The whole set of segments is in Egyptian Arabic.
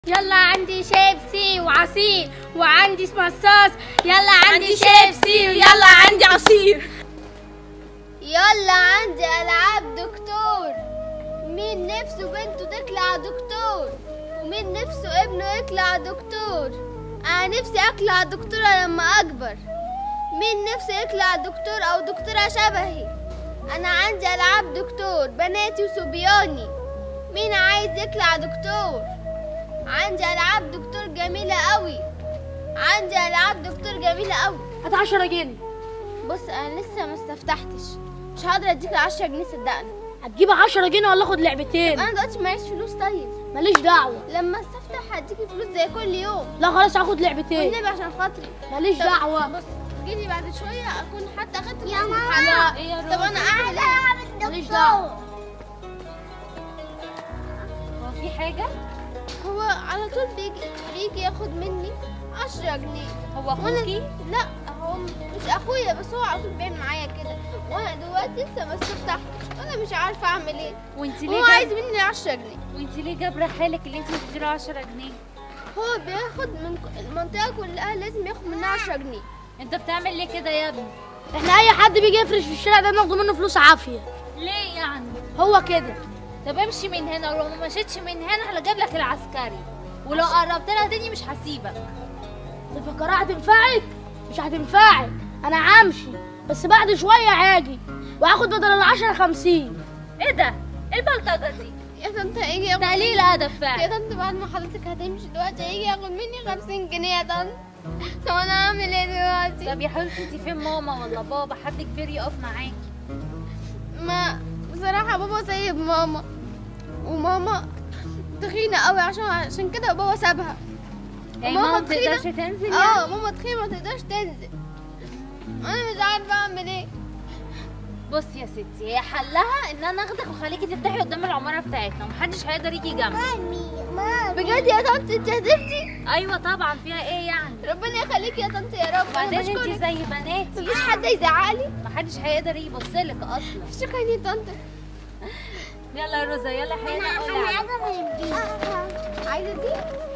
يلا عندي شيبسي وعصير وعندي مصاص يلا عندي شيبسي ويلا عندي عصير يلا عندي ألعاب دكتور مين نفسه بنته تطلع دكتور ومين نفسه ابنه يطلع دكتور أنا نفسي أطلع دكتورة لما أكبر مين نفسه يطلع دكتور أو دكتورة شبهي أنا عندي ألعاب دكتور بناتي وصبياني مين عايز يطلع دكتور عندي ألعاب دكتور جميلة قوي عندي ألعاب دكتور جميلة قوي هات 10 جنيه بص انا لسه ما استفتحتش مش هقدر اديك 10 جنيه صدقني هتجيب 10 جنيه ولا اخد لعبتين انا دلوقتي معيش فلوس طيب ماليش دعوه لما استفتح هديكي فلوس زي كل يوم لا خلاص هاخد لعبتين والنبي عشان خاطري ماليش طب دعوه بص جيلي بعد شويه اكون حتى اخدت يا فلوس ماما. الحلاق. إيه يا طب انا روزي؟ قاعده ماليش دعوه هو في حاجة؟ هو على طول بيجي بيجي ياخد مني 10 جنيه هو وانا أخوكي؟ لا هو مش اخويا بس هو على طول بيعمل معايا كده وانا دلوقتي لسه ما استفتحتش وانا مش عارفه اعمل ايه وانت هو ليه عايز جاب... مني 10 جنيه وانت ليه جابرة حالك اللي انت بتديله 10 جنيه؟ هو بياخد من ك- المنطقة كلها لازم ياخد منها 10 جنيه انت بتعمل ليه كده يا ابني؟ احنا اي حد بيجي يفرش في الشارع ده ناخد منه فلوس عافيه ليه يعني؟ هو كده طب امشي من هنا ولو ما مشيتش من هنا هجيب لك العسكري ولو قربت لها تاني مش هسيبك الفقرة هتنفعك مش هتنفعك انا همشي بس بعد شويه هاجي وهاخد بدل العشرة خمسين ايه ده؟ ايه البلطجة دي؟ يا طنط هيجي ياخد تقليل ادب يا فعلا طنط بعد ما حضرتك هتمشي دلوقتي هيجي ياخد مني 50 جنيه يا طنط طب انا اعمل ايه دلوقتي طب يا حبيبتي انت فين ماما ولا بابا حد كبير يقف معاكي ما بصراحة بابا سايب ماما وماما تخينة قوي عشان عشان كده بابا سابها يعني ماما ماما ما تخينة؟ تقدرش تنزل اه يعني؟ ماما تخينة ما تقدرش تنزل انا مش عارفة اعمل ايه بصي يا ستي هي حلها ان انا اخدك واخليكي تفتحي قدام العمارة بتاعتنا ومحدش هيقدر يجي جنبك بجد يا طنط انت هدفتي ايوه طبعا فيها ايه يعني؟ ربنا يخليكي يا طنط يا رب وبعدين انا انت بشكرك زي بناتي مفيش حد يزعقلي محدش هيقدر يبصلك اصلا شكرا يا طنط يلا يا روزا يلا حياتي قولي على عايزة دي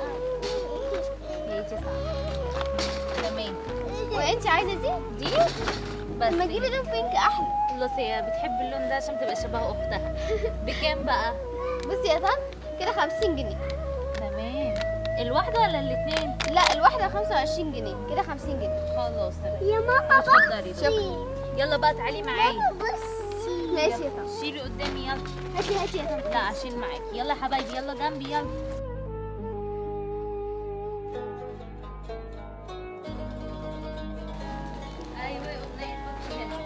هي تسعة تمام وانت عايزة دي دي ما بس تجيبي لون بينك احلى خلاص هي بتحب اللون ده عشان تبقى شبه اختها بكام بقى بصي يا طنط كده 50 جنيه تمام الواحدة ولا الاتنين لا الواحدة 25 جنيه كده 50 جنيه خلاص تمام يا ماما اتفضلي شكرا يلا بقى تعالي معايا بصي ماشي يا طنط شيلي قدامي يلا هاتي هاتي يا طنط لا اشيل معاكي يلا يا حبايبي يلا جنبي يلا ايوه يا أمنية، حطي هنا.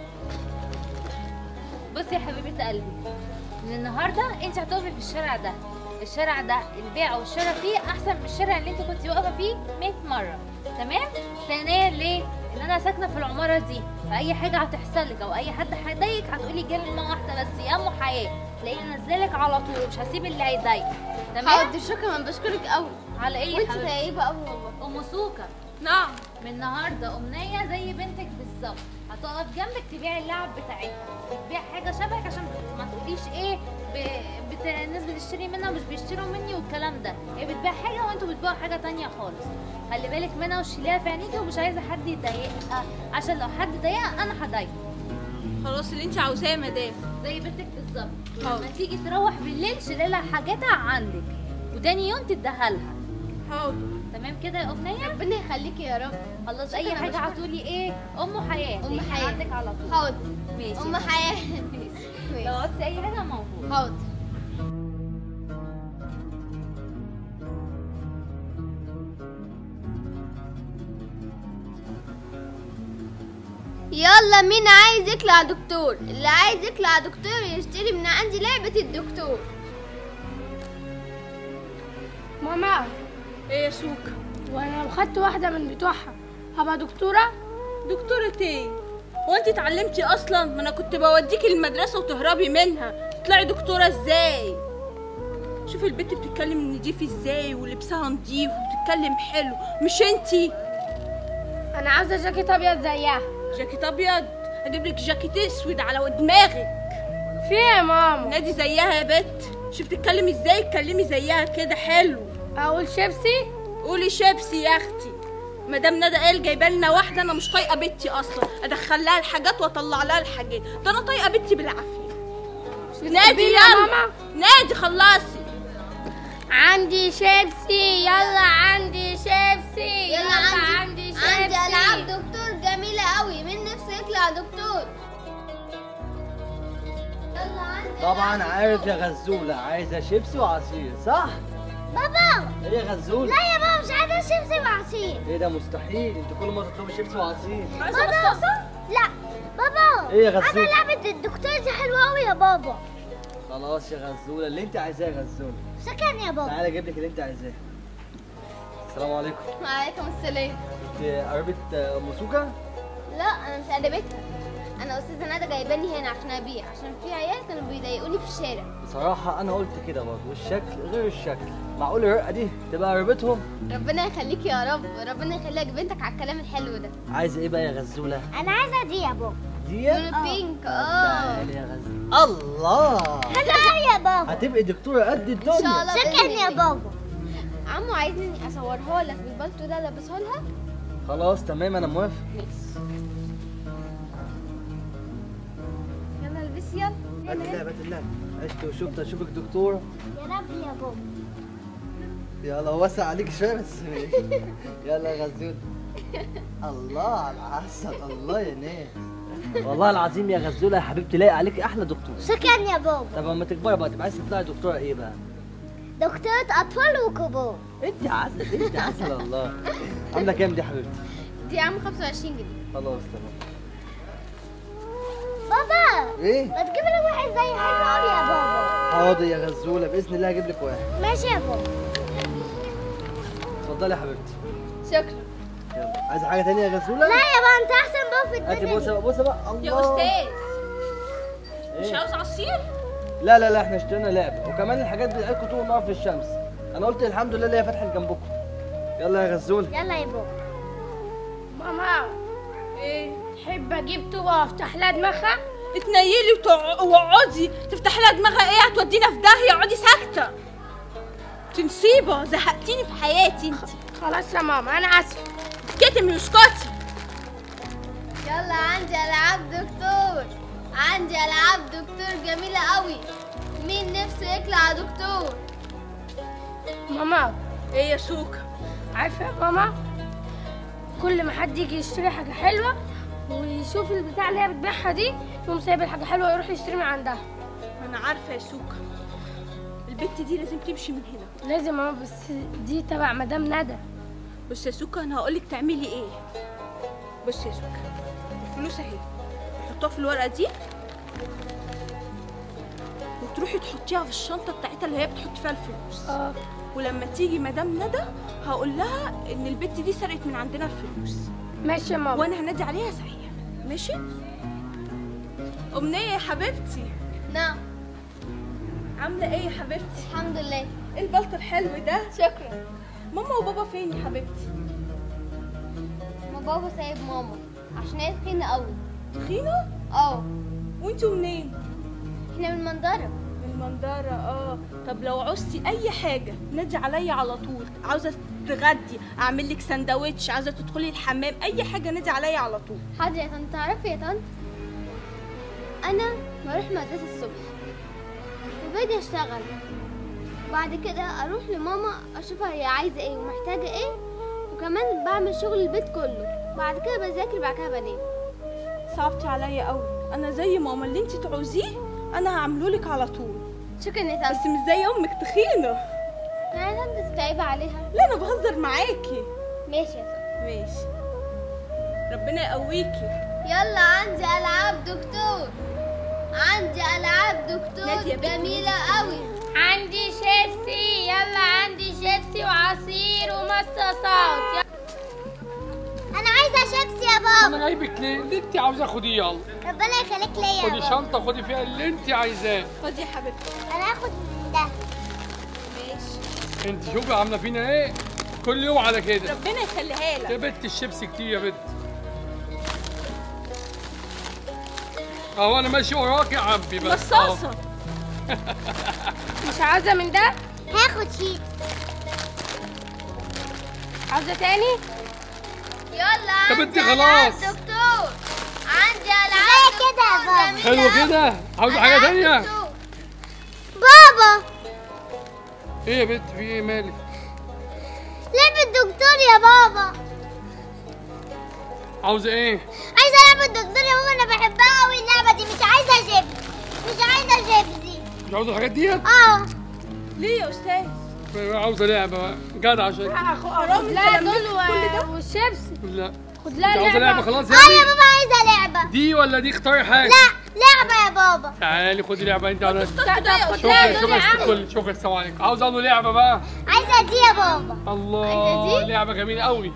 بصي يا حبيبه قلبي من النهارده انت هتقفي في الشارع ده الشارع ده البيع والشراء فيه احسن من الشارع اللي انت كنت واقفه فيه 100 مره تمام ثانيا ليه ان انا ساكنه في العماره دي فاي حاجه هتحصل لك او اي حد هيضايقك هتقولي كلمه واحده بس يا ام حياه تلاقيني نازله لك على طول مش هسيب اللي هيضايقك تمام حاضر شكرا انا بشكرك قوي على ايه يا وانت حبيبتي طيبة قوي والله ام سوكا نعم من النهارده امنيه زي بنتك بالظبط هتقف جنبك تبيع اللعب بتاعتها بتبيع حاجه شبهك عشان ما تقوليش ايه ب... بت... الناس بتشتري منها ومش بيشتروا مني والكلام ده هي بتبيع حاجه وانتوا بتبيعوا حاجه تانية خالص خلي بالك منها وشيليها في عينيكي ومش عايزه حد يضايقها عشان لو حد ضايقها انا هضايقه خلاص اللي انت عاوزاه يا مدام زي بنتك بالظبط حاضر. لما تيجي تروح بالليل شيلي لها حاجاتها عندك وتاني يوم تديها لها حاضر تمام كده يا امنيه ربنا يخليكي يا رب خلاص اي شكراً، حاجه بشكرك. هتقولي ايه ام حياه أم تلاقيها حياة. عندك على طول حاضر ماشي ام حياة لو عاوزتي اي حاجه موجود حاضر يلا مين عايز يطلع دكتور اللي عايز يطلع دكتور يشتري من عندي لعبة الدكتور ماما ايه يا سوكا وانا لو خدت واحده من بتوعها هبقى دكتوره دكتورة ايه هو انت اتعلمتي اصلا ما انا كنت بوديكي المدرسة وتهربي منها تطلعي دكتورة ازاي شوفي البنت بتتكلم نضيف ازاي ولبسها نضيف وبتتكلم حلو مش انتي انا عاوزه جاكيت ابيض زيها جاكيت ابيض اجيب لك جاكيت اسود على دماغك في ايه يا ماما نادي زيها يا بت شوفي بتتكلمي ازاي اتكلمي زيها كده حلو اقول شيبسي قولي شيبسي يا اختي مدام ندى قال جايبه لنا واحده انا مش طايقه بنتي اصلا ادخل لها الحاجات واطلع لها الحاجات ده انا طايقه بنتي بالعافيه نادي يا يلا ماما. نادي خلصي عندي شيبسي يلا عندي شيبسي يلا عندي عندي شيبسي عندي العاب دكتور جميله قوي مين نفسه يطلع دكتور يلا عندي طبعا ألعاب عارف دكتور. يا غزولة عايزة شيبسي وعصير صح؟ بابا ايه يا غزولة؟ لا يا بابا مش عايزه شيبسي وعصير ايه ده مستحيل انت كل مرة تطلبي شيبسي وعصير عايزه مصاصه لا بابا ايه يا غزولة؟ لعبه الدكتور دي حلوه قوي يا بابا خلاص يا غزولة اللي انت عايزاه يا غزولة سكن يا بابا تعالى اجيب لك اللي انت عايزاه السلام عليكم وعليكم السلام انت قربت ام سوكا؟ لا انا مش قلبتها انا استاذه ندى جايباني هنا عشان ابيع عشان في عيال كانوا بيضايقوني في الشارع بصراحة أنا قلت كده برضه الشكل غير الشكل معقول الرقة دي تبقى قربتهم؟ ربنا يخليك يا رب ربنا يخليك بنتك على الكلام الحلو ده عايزة ايه بقى يا غزولة؟ انا عايزه دي يا بابا دي؟ لون بينك اه تعالي يا غزولة الله حلو يا بابا هتبقي دكتورة قد ان شاء الدنيا الله شكرا يا بابا عمو عايزني اصورها لك بالبلطو ده البسه لها خلاص تمام أنا موافق يلا البسي يلا هات اللعب هات اللعب عشت وشفت اشوفك دكتورة يا رب يا بابا يلا وسع عليك شوية بس ماشي يلا يا غزول الله على العسل الله يا ناس والله العظيم يا غزولة يا حبيبتي لاقي عليك أحلى دكتور شكرا يا بابا طب لما تكبري بقى تبقى عايزة تطلعي دكتورة إيه بقى؟ دكتورة اطفال وكبار أنت عسل أنت عسل والله عاملة كام دي يا حبيبتي؟ دي يا عم 25 جنيه خلاص تمام بابا إيه؟ ما تجيب لي واحد زي حلو قوي يا بابا حاضر يا غزولة بإذن الله هجيب لك واحد ماشي يا بابا اتفضلي يا حبيبتي شكرا يلا عايزة حاجة تانية يا غزولة؟ لا يا بابا انت احسن بابا في هاتي الدنيا بوسة بقى بوسة بقى الله يا استاذ مش إيه؟ عاوز عصير لا لا لا احنا اشترينا لعبة وكمان الحاجات دي بتاعتكم طول النهار في الشمس انا قلت الحمد لله اللي هي فتحت جنبكم يلا يا غزول يلا يا بابا ماما ايه تحب اجيب طوبه وافتح لها دماغها اتنيلي وتع- واقعدي تفتحي لها دماغها ايه هتودينا في داهيه اقعدي ساكته انت نصيبه زهقتيني في حياتي انت خلاص يا ماما انا اسفه كتمي واسكتي يلا عندي العاب دكتور عندي العاب دكتور جميله قوي مين نفسه يطلع دكتور ماما ايه يا سوكا عارفه يا ماما كل ما حد يجي يشتري حاجه حلوه ويشوف البتاع اللي هي بتبيعها دي يقوم سايب الحاجه حلوه يروح يشتري من عندها انا عارفه يا سوكا البت دي لازم تمشي من هنا لازم ماما بس دي تبع مدام ندى بص يا سوكا انا هقولك تعملي ايه بص يا سوكا الفلوس اهي حطوها في الورقه دي وتروحي تحطيها في الشنطه بتاعتها اللي هي بتحط فيها الفلوس اه ولما تيجي مدام ندى هقول لها ان البت دي سرقت من عندنا الفلوس ماشي يا ماما وانا هنادي عليها صحيح ماشي امنيه يا حبيبتي نعم عامله ايه يا حبيبتي الحمد لله ايه البلطو الحلو ده شكرا ماما وبابا فين يا حبيبتي ما بابا سايب ماما عشان هي تخينه قوي تخينه اه وانتوا منين احنا من المنظره من المنظرة اه طب لو عوزتي اي حاجة نادي عليا على طول عاوزة تغدي اعمل لك سندوتش عاوزة تدخلي الحمام اي حاجة نادي عليا على طول حاضر يا طنط تعرفي يا طنط انا بروح مدرسه الصبح وباجي اشتغل بعد كده اروح لماما اشوفها هي عايزه ايه ومحتاجه ايه وكمان بعمل شغل البيت كله بعد كده بذاكر بعد كده بنام صعبتي عليا قوي انا زي ماما اللي انت تعوزيه انا هعمله لك على طول شكرا يا بس طنط مش زي امك تخينة انا يا طنط تتعبي عليها لا انا بهزر معاكي ماشي يا طنط ماشي ربنا يقويكي يلا عندي العاب دكتور عندي العاب دكتور نادية بنت جميله قوي عندي شيبسي يلا عندي شيبسي وعصير ومصاصات انا عايزه شيبسي يا انا بابا جايبك ليه؟ اللي انت عاوزاه خديه يلا ربنا يخليك ليا خدي شنطه خدي فيها اللي انت عايزاه خدي يا حبيبتي انا هاخد من ده ماشي انت شوفي عامله فينا ايه كل يوم على كده ربنا يخليها لك يا بنت الشيبسي كتير يا بنت اهو انا ماشي وراك يا عمي بس أهو. مصاصة مش عاوزه من ده هاخد شيت عاوزة تاني؟ يلا طب انت عندي ألعاب خلاص. دكتور عندي العاب كده يا دكتور بابا. جميلة حلو أوي. كده عاوزه حاجه ألعاب تانية دكتور. بابا ايه يا بنت في ايه مالك لعبة الدكتور يا بابا عاوزه ايه عايزة لعبة الدكتور يا بابا انا بحبها قوي اللعبة دي مش عايزة شيبسي مش عايزة شيبسي مش عاوزه الحاجات ديت اه ليه يا استاذ عاوزه لعبه بقى جدع عشان حرام لا الكلام دول ده كل ده و- والشيبسي لا خد انت لها عاوزه لعبه لعبة خلاص اه يا يعني بابا عايزة لعبة دي ولا دي اختاري حاجه لا لعبة يا بابا تعالي خدي لعبه انت على طب خد لها شكرا دول شكرا يا عم كل شكرا السلام عليكم عاوز اعمل لعبه بقى عايزة دي يا بابا الله لعبه جميله قوي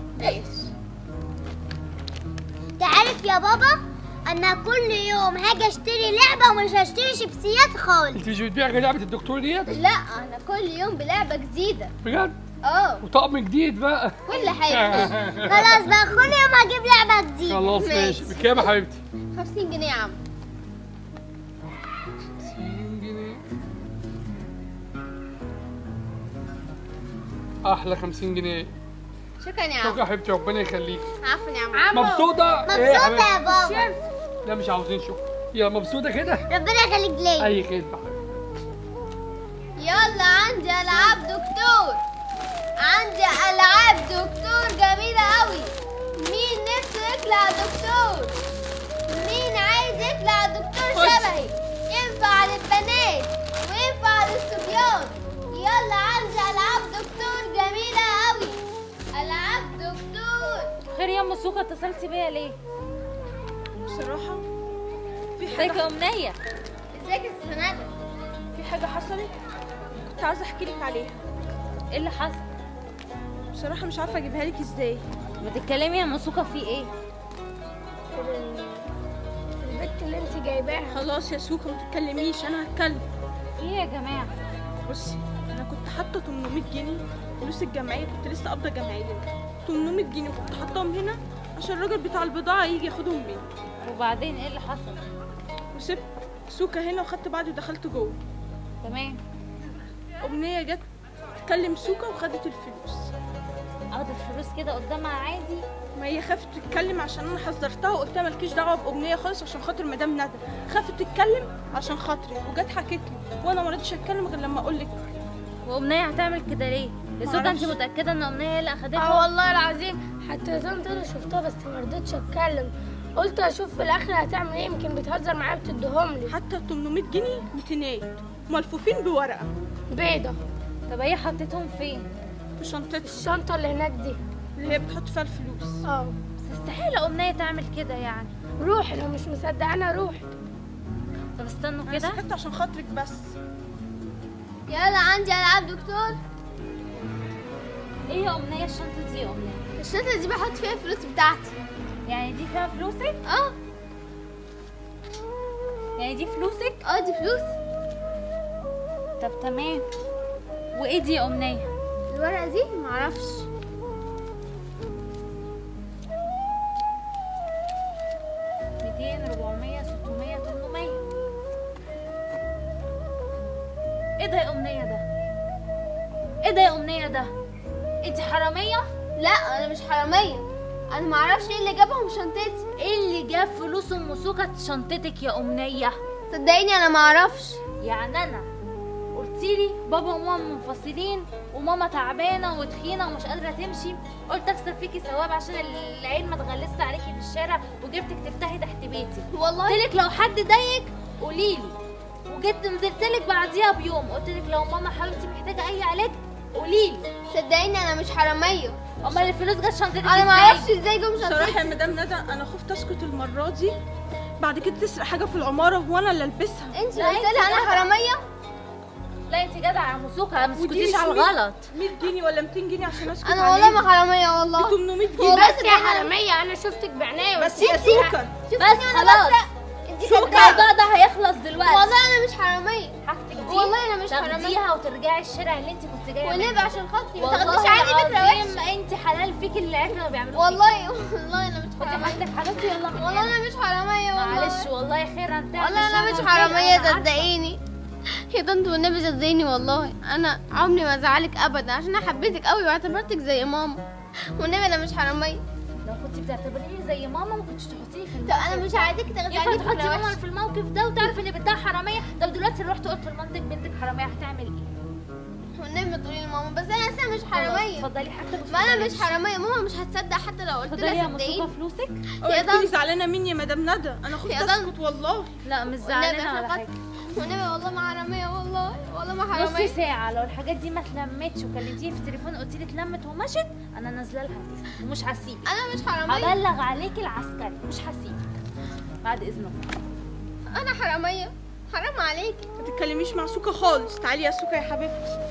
تعرف يا بابا انا كل يوم هاجي اشتري لعبة ومش هشتري شيبسيات خالص انت مش بتبيع غير لعبه الدكتور ديت لا انا كل يوم بلعبة جديدة بجد اه وطقم جديد بقى كل حاجة خلاص بقى كل يوم هجيب لعبة جديدة خلاص ماشي بكام يا حبيبتي 50 جنيه يا عم 50 جنيه احلى 50 جنيه شكرا يا شكرا عم يا حبيبتي ربنا يخليك عفوا يا عم مبسوطه ايه يا مبسوطة يا حبيبتي بابا لا مش عاوزين شكرا يا مبسوطه كده ربنا يخليك ليا اي خدمه يلا عندي العاب دكتور عندي العاب دكتور جميله قوي مين نفسه يطلع دكتور مين عايز يطلع دكتور شبهي ينفع للبنات وينفع للصبيان يلا عندي العاب دكتور جميله قوي العاب دكتور خير يا ام سوكا اتصلتي بيا ليه بصراحة في ازيك حاجة يا امنيه ازيك يا سندة في حاجة حصلت كنت عايزة احكي لك عليها ايه اللي حصل بصراحة مش عارفة اجيبها لك ازاي ما تتكلمي يا ام سوكا في ايه البت اللي انت جايباها خلاص يا سوكا ما تتكلميش انا هتكلم ايه يا جماعه بصي انا كنت حاطه 800 جنيه فلوس الجمعيه كنت لسه قابضه جمعيه 800 جنيه كنت حاطاهم هنا عشان الراجل بتاع البضاعه يجي ياخدهم مني وبعدين ايه اللي حصل وسبت سوكا هنا وخدت بعضي ودخلت جوه تمام امنيه جت تكلم سوكا وخدت الفلوس اخد الفلوس كده قدامها عادي ما هي خافت تتكلم عشان انا حذرتها وقلت لها مالكيش دعوه بامنيه خالص عشان خاطر مدام ندى خافت تتكلم عشان خاطري وجت حكت لي وانا ما رضيتش اتكلم غير لما اقول لك وامنيه هتعمل كده ليه يا سوكا انت معرفش. متاكده ان امنيه هي اللي اه اخدتها والله العظيم حتى طنط انا شفتها بس ما رضيتش اتكلم قلت اشوف في الاخر هتعمل ايه يمكن بتهزر معايا بتديهم لي حتى 800 جنيه 200 ملفوفين بورقه بيضه طب هي حطيتهم فين في شنطتها الشنطه اللي هناك دي اللي هي بتحط فيها الفلوس اه بس استحاله امنيه تعمل كده يعني روحي لو مش مصدقانه روحي طب استنوا انا كده سكت عشان خاطرك بس يلا عندي العاب دكتور ايه يا امنيه الشنطه دي يا امنيه الشنطه دي بحط فيها الفلوس بتاعتي يعني دي فيها فلوسك اه يعني دي فلوسك اه دي فلوس طب تمام وايه دي يا امنيه الورقه دي معرفش 200 400 600 800 ايه ده يا امنيه ده ايه ده يا امنيه ده انت حراميه لا انا مش حراميه انا معرفش ايه اللي جابهم شنطتي ايه اللي جاب فلوس ام سوكا شنطتك يا امنيه صدقيني انا معرفش يعني انا قلتيلي بابا وماما منفصلين وماما تعبانه وتخينه ومش قادره تمشي قلت اكسب فيكي ثواب عشان العين ما تغلسش عليكي في الشارع وجبتك تفتحي تحت بيتي والله قلت لك لو حد ضايقك قولي لي وجيت نزلت لك بعديها بيوم قلت لك لو ماما حبيبتي محتاجه اي علاج قولي لي صدقيني انا مش حراميه امال الفلوس جت شنطتك انا ازاي؟ معرفش ازاي جم بصراحه يا شنطتي مدام ندى انا خفت اسكت المره دي بعد كده تسرق حاجه في العماره وانا اللي البسها انت لا، قلت انت لها انا جدعة. حراميه لا انت جدعه يا مسوكه ما ودي تسكتيش مش على مية- الغلط 100 جنيه ولا 200 جنيه عشان اسكت انا والله عليها. ما حراميه والله 800 هو جنيه بس بس يا حراميه انا شفتك بعينيا بس يا سوكا بس خلاص انت الموضوع ده هيخلص دلوقتي والله انا مش حراميه حاجتك دي والله أنا مش حرامية. تاخديها وترجعي الشارع اللي انت كنت جايه وليه منه. بقى عشان خاطري ما والله تاخديش عادي فكره العظيم وحشه انت حلال فيكي اللي العيال كانوا بيعملوه فيكي. والله والله انا مش خدي حراميه حاجتك حبيبتي يلا من والله هنا. انا مش حراميه والله معلش والله خير انت والله انا مش حراميه صدقيني يا طنط والنبي صدقيني والله انا عمري ما ازعلك ابدا عشان انا حبيتك قوي واعتبرتك زي ماما والنبي انا مش حراميه لو كنت بتعتبريني زي ماما ما كنتش تحطيني في طب انا مش عايزاك تاخدي ينفع عليك تحطي فكرة ماما وحشة. في الموقف ده وتعرف ان بنتها حراميه طب دلوقتي رحت قلت لمامتك بنتك حراميه هتعمل ايه والنبي ما تقولي لماما بس انا لسه مش خلاص، حراميه اتفضلي حتى ما انا مش حراميه ماما مش هتصدق حتى لو قلت اتفضلي يا لها مصطفى صدقيني فلوسك يا يا طنط. تكوني زعلانه مني يا مدام ندى انا خفت يا طنط. اسكت والله لا مش والنبي زعلانه احنا ولا قط- حاجه والنبي والله ما حراميه والله والله ما نص حراميه ساعة لو الحاجات دي ما اتلمتش وكلمتيني في التليفون قلتي لي اتلمت ومشت انا نازله لها ومش هسيبك انا مش حراميه هبلغ عليك العسكري مش هسيبك بعد اذنك انا حراميه حرام عليك ما تتكلميش مع سوكا خالص تعالي يا سوكا يا حبيبتي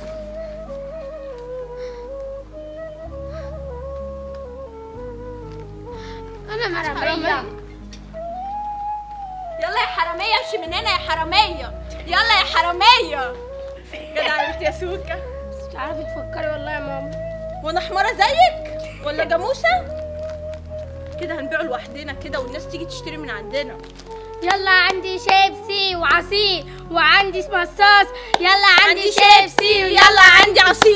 انا مش حراميه يلا يا حراميه امشي من هنا يا حراميه يلا يا حراميه جدع يا بنتي يا سوكا مش بتعرفي تفكري والله يا ماما وانا حماره زيك ولا جاموسه كده هنبيعه لوحدنا كده والناس تيجي تشتري من عندنا يلا عندي شيبسي وعصير وعندي مصاص يلا عندي شيبسي ويلا عندي عصير